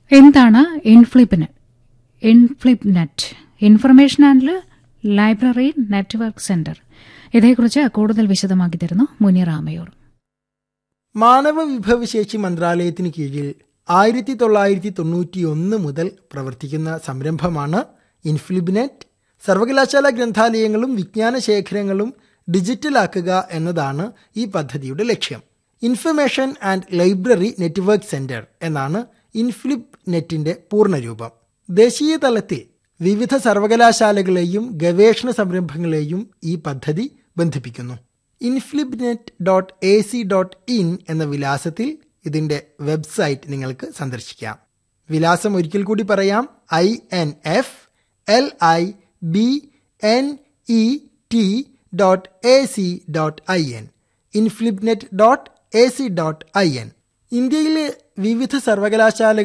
എന്താണ് INFLIBNET INFLIBNET information and library network centre ഇതേക്കുറിച്ച് കൂടുതൽ വിശദമാക്കി തരുന്നു മുനീർ ആമയൂർ മാനവ വിഭവശേഷി മന്ത്രാലയത്തിന് കീഴിൽ ആയിരത്തി തൊള്ളായിരത്തി തൊണ്ണൂറ്റി ഒന്ന് മുതൽ പ്രവർത്തിക്കുന്ന സംരംഭമാണ് ഇൻഫ്ലിബിനെറ്റ് സർവകലാശാല ഗ്രന്ഥാലയങ്ങളും വിജ്ഞാന ശേഖരങ്ങളും ഡിജിറ്റലാക്കുക എന്നതാണ് ഈ പദ്ധതിയുടെ ലക്ഷ്യം information and library network centre എന്നാണ് ഇൻഫ്ലിബ് നെറ്റിന്റെ പൂർണ്ണരൂപം ദേശീയ തലത്തിൽ വിവിധ സർവകലാശാലകളെയും ഗവേഷണ സംരംഭങ്ങളെയും ഈ പദ്ധതി ബന്ധിപ്പിക്കുന്നു INFLIBNET dot A C dot in എന്ന വിലാസത്തിൽ ഇതിന്റെ വെബ്സൈറ്റ് നിങ്ങൾക്ക് സന്ദർശിക്കാം വിലാസം ഒരിക്കൽ കൂടി പറയാം I N F L I B N E T dot A C dot I N INFLIBNET dot A C dot I N ഇന്ത്യയിലെ വിവിധ സർവകലാശാലകൾ